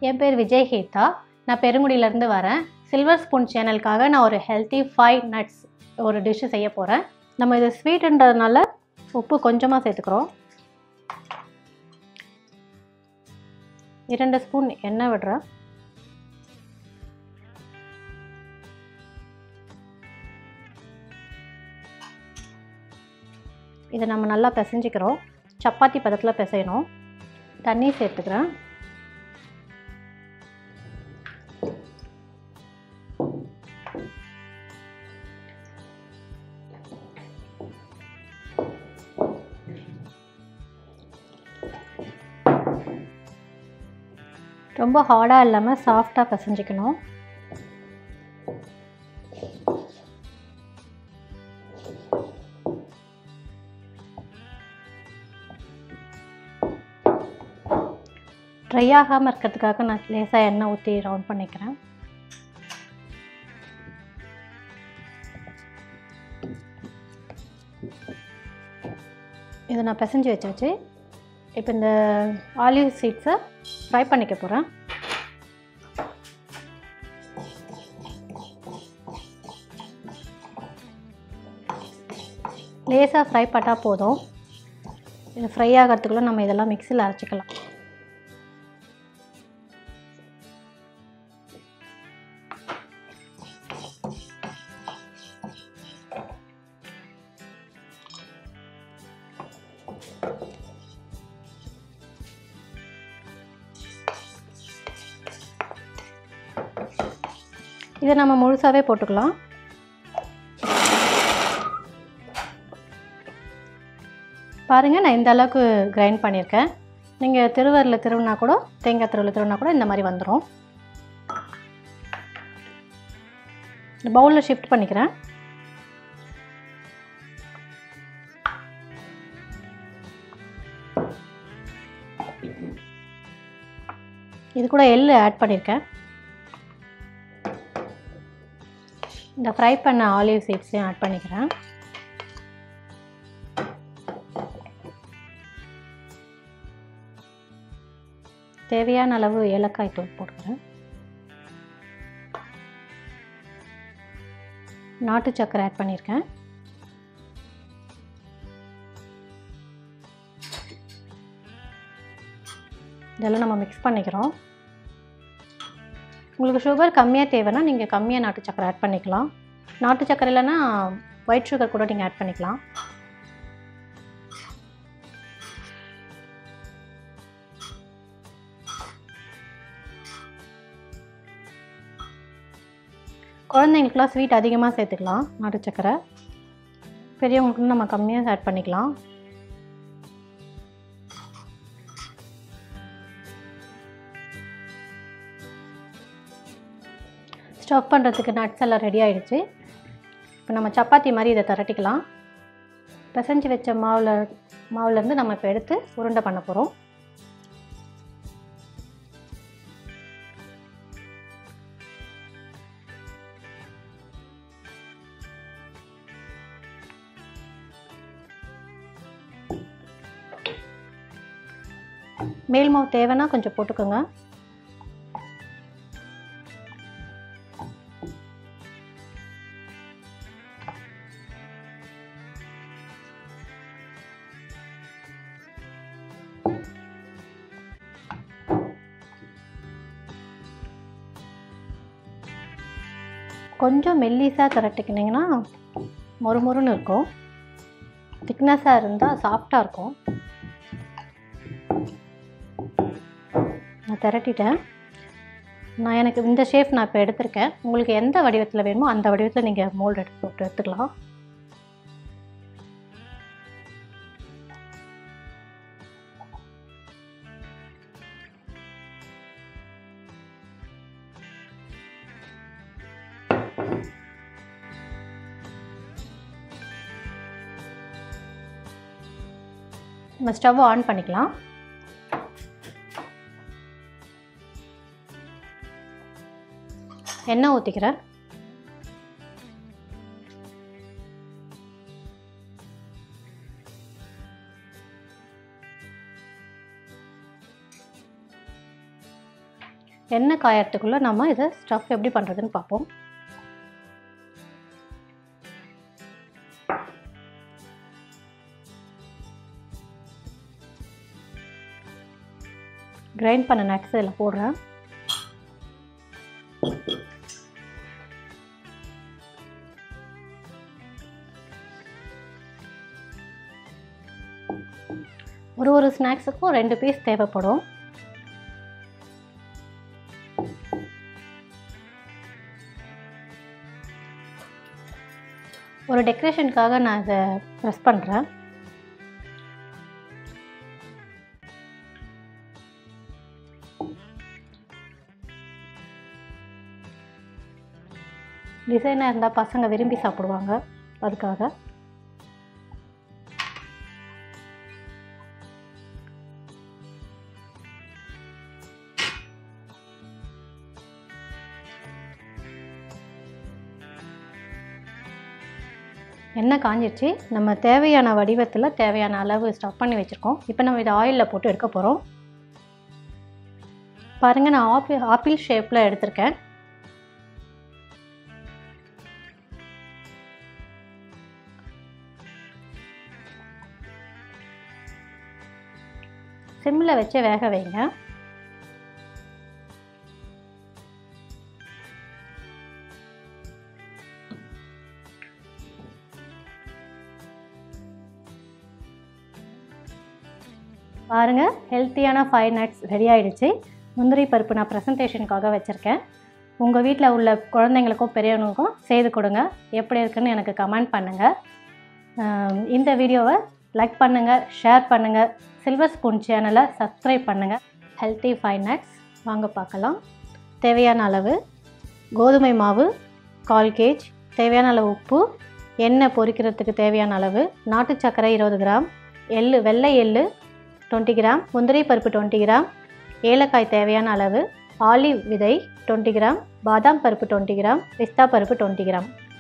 என் பேர் விஜய் ஹேதா நான் பெருங்குடியிலேருந்து வரேன் சில்வர் ஸ்பூன் சேனலுக்காக நான் ஒரு ஹெல்த்தி ஃபைவ் நட்ஸ் ஒரு டிஷ்ஷு செய்ய போகிறேன் நம்ம இது ஸ்வீட்டுன்றதுனால உப்பு கொஞ்சமாக சேர்த்துக்கிறோம் இரண்டு ஸ்பூன் எண்ணெய் விடுறேன் இதை நம்ம நல்லா பிசைஞ்சிக்கிறோம் சப்பாத்தி பதத்தில் பிசையணும் தண்ணி சேர்த்துக்கிறேன் ரொம்ப ஹார்டாக இல்லாமல் சாஃப்டாக பிசைஞ்சிக்கணும் ட்ரை ஆகாமல் இருக்கிறதுக்காக நான் லேசாக எண்ணெய் ஊற்றி ரவுண்ட் பண்ணிக்கிறேன் இதை நான் பிசைஞ்சு வச்சாச்சு இப்போ இந்த ஆலிவ் சீட்ஸை ஃப்ரை பண்ணிக்க போகிறேன் லேசாக ஃப்ரை பண்ணால் போதும் இது ஃப்ரை ஆகிறதுக்குள்ளே நம்ம இதெல்லாம் மிக்சியில் அரைச்சிக்கலாம் இதை நம்ம முழுசாகவே போட்டுக்கலாம் பாருங்கள் நான் இந்த அளவுக்கு கிரைண்ட் பண்ணியிருக்கேன் நீங்கள் திருவரில் திருவினா கூட தேங்காய் திருவில் திருவினா கூட இந்த மாதிரி வந்துடும் பவுலில் ஷிஃப்ட் பண்ணிக்கிறேன் இது கூட எள்ளு ஆட் பண்ணியிருக்கேன் இந்த ஃப்ரை பண்ண ஆலிவ் சீட்ஸையும் ஆட் பண்ணிக்கிறேன் தேவையான அளவு ஏலக்காய் தூள் போடுறேன் நாட்டு சக்கரை ஆட் பண்ணியிருக்கேன் இதெல்லாம் நம்ம மிக்ஸ் பண்ணிக்கிறோம் உங்களுக்கு சுகர் கம்மியாக தேவைன்னா நீங்கள் கம்மியாக நாட்டு சக்கரை ஆட் பண்ணிக்கலாம் நாட்டு சக்கரை இல்லைன்னா ஒயிட் சுகர் கூட நீங்கள் ஆட் பண்ணிக்கலாம் குழந்தைங்களுக்குலாம் ஸ்வீட் அதிகமாக சேர்த்துக்கலாம் நாட்டு சக்கரை பெரியவங்களுக்கு நம்ம கம்மியாக ஆட் பண்ணிக்கலாம் ஸ்டஃப் பண்ணுறதுக்கு நட்ஸ் எல்லாம் ரெடி ஆகிடுச்சு இப்போ நம்ம சப்பாத்தி மாதிரி இதை திரட்டிக்கலாம் பிசைஞ்சு வச்ச மாவில் மாவுலேருந்து நம்ம இப்போ எடுத்து உருண்டை பண்ண போகிறோம் மேல் மாவு தேவைன்னா கொஞ்சம் போட்டுக்கோங்க கொஞ்சம் மெல்லிஸாக திரட்டிக்கிட்டிங்கன்னா மொறு மொறுன்னு இருக்கும் திக்னஸாக இருந்தால் சாஃப்டாக இருக்கும் நான் திரட்டிட்டேன் நான் எனக்கு இந்த ஷேப் நான் இப்போ எடுத்திருக்கேன் உங்களுக்கு எந்த வடிவத்தில் வேணுமோ அந்த வடிவத்தில் நீங்கள் மோல்டு எடுத்து போட்டு எடுத்துக்கலாம் நம்ம ஸ்டவ் ஆன் பண்ணிக்கலாம் எண்ணெய் ஊற்றிக்கிறேன் எண்ணெய் காயறதுக்குள்ளே நம்ம இதை ஸ்டஃப் எப்படி பண்ணுறதுன்னு பார்ப்போம் கிரைண்ட் பண்ண நட்ஸ் இதில் போடுறேன் ஒரு ஒரு ஸ்நாக்ஸுக்கும் ரெண்டு பீஸ் தேவைப்படும் ஒரு டெக்கரேஷனுக்காக நான் இதை ப்ரெஸ் பண்ணுறேன் டிசைனாக இருந்தால் பசங்க விரும்பி சாப்பிடுவாங்க அதுக்காக எண்ணெய் காஞ்சிருச்சு நம்ம தேவையான வடிவத்தில் தேவையான அளவு ஸ்டஃப் பண்ணி வச்சுருக்கோம் இப்போ நம்ம இதை ஆயிலில் போட்டு எடுக்க போகிறோம் பாருங்கள் நான் ஆப்பிள் ஆப்பிள் ஷேப்பில் எடுத்திருக்கேன் சிம்மில் வச்சு வேக வைங்க பாருங்கள் ஹெல்த்தியான ஃபைவ் நட்ஸ் ரெடி ஆகிடுச்சு முந்திரி பருப்பு நான் ப்ரெசன்டேஷனுக்காக வச்சுருக்கேன் உங்கள் வீட்டில் உள்ள குழந்தைங்களுக்கும் பெரியவங்களுக்கும் செய்து கொடுங்க எப்படி இருக்குன்னு எனக்கு கமெண்ட் பண்ணுங்கள் இந்த வீடியோவை லைக் பண்ணுங்கள் ஷேர் பண்ணுங்கள் சில்வர் ஸ்பூன் சேனலை சப்ஸ்கிரைப் பண்ணுங்கள் ஹெல்த்தி ஃபைவ் நட்ஸ் வாங்க பார்க்கலாம் தேவையான அளவு கோதுமை மாவு கால் கேஜ் தேவையான அளவு உப்பு எண்ணெய் பொரிக்கிறதுக்கு தேவையான அளவு நாட்டு சர்க்கரை இருபது கிராம் எள்ளு வெள்ளை எள்ளு டுவெண்ட்டி கிராம் முந்திரி பருப்பு டுவெண்ட்டி கிராம் ஏலக்காய் தேவையான அளவு ஆலிவ் விதை டுவெண்ட்டி கிராம் பாதாம் பருப்பு டுவெண்ட்டி கிராம் பிஸ்தா பருப்பு டுவெண்ட்டி கிராம்